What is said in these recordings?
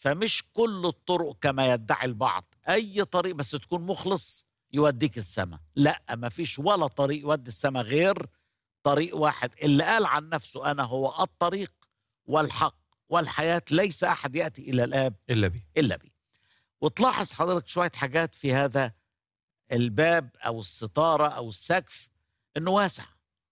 فمش كل الطرق كما يدعي البعض اي طريق بس تكون مخلص يوديك السماء لا مفيش ولا طريق يودي السماء غير طريق واحد اللي قال عن نفسه انا هو الطريق والحق والحياه ليس احد ياتي الى الاب الا بيه الا بيه وتلاحظ حضرتك شويه حاجات في هذا الباب او الستاره او السقف انه واسع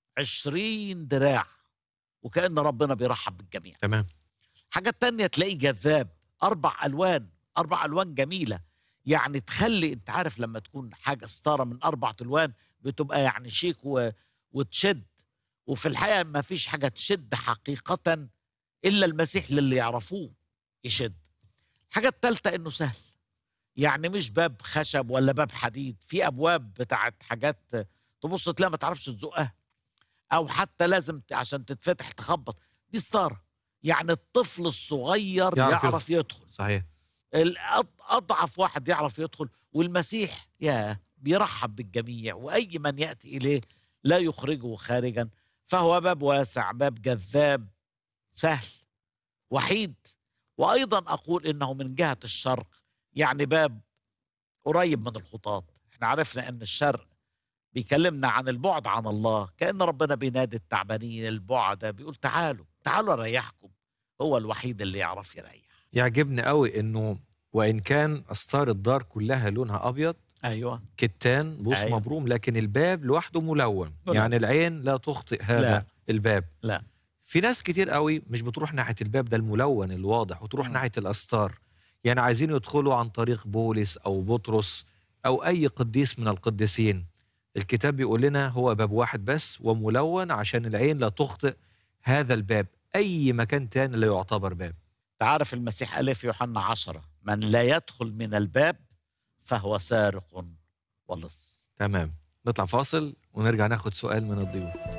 عشرين دراع وكأن ربنا بيرحب بالجميع تمام حاجة تانية تلاقيه جذاب أربع ألوان أربع ألوان جميلة يعني تخلي أنت عارف لما تكون حاجة ستارة من أربع ألوان بتبقى يعني شيك و... وتشد وفي الحقيقة ما فيش حاجة تشد حقيقة إلا المسيح للي يعرفوه يشد الحاجة التالتة إنه سهل يعني مش باب خشب ولا باب حديد في أبواب بتاعت حاجات تبص تلاقي ما تعرفش تزقها أو حتى لازم ت- عشان تتفتح تخبط دي ستارة يعني الطفل الصغير يعرف يعرف, يدخل صحيح الأض- أضعف واحد يعرف يدخل والمسيح يا بيرحب بالجميع وأي من يأتي إليه لا يخرجه خارجا فهو باب واسع باب جذاب سهل وحيد وأيضا أقول إنه من جهة الشرق يعني باب قريب من الخطاة احنا عرفنا أن الشرق بيكلمنا عن البعد عن الله كأن ربنا بينادي التعبانين البعد بيقول تعالوا تعالوا أريحكم هو الوحيد اللي يعرف يريح يعجبني قوي انه وان كان استار الدار كلها لونها ابيض أيوه كتان بوص أيوة. أيوة. مبروم لكن الباب لوحده ملون ملون. يعني العين لا تخطئ هذا لا. لا. الباب لا. في ناس كتير قوي مش بتروح ناحيه الباب ده الملون الواضح وتروح مم. ناحيه الاستار يعني عايزين يدخلوا عن طريق بولس او بطرس او اي قديس من القديسين الكتاب بيقول لنا هو باب واحد بس وملون عشان العين لا تخطئ هذا الباب اي مكان تاني لا يعتبر باب تعرف المسيح قال في يوحنا عشرة من لا يدخل من الباب فهو سارق ولص تمام نطلع فاصل ونرجع ناخد سؤال من الضيوف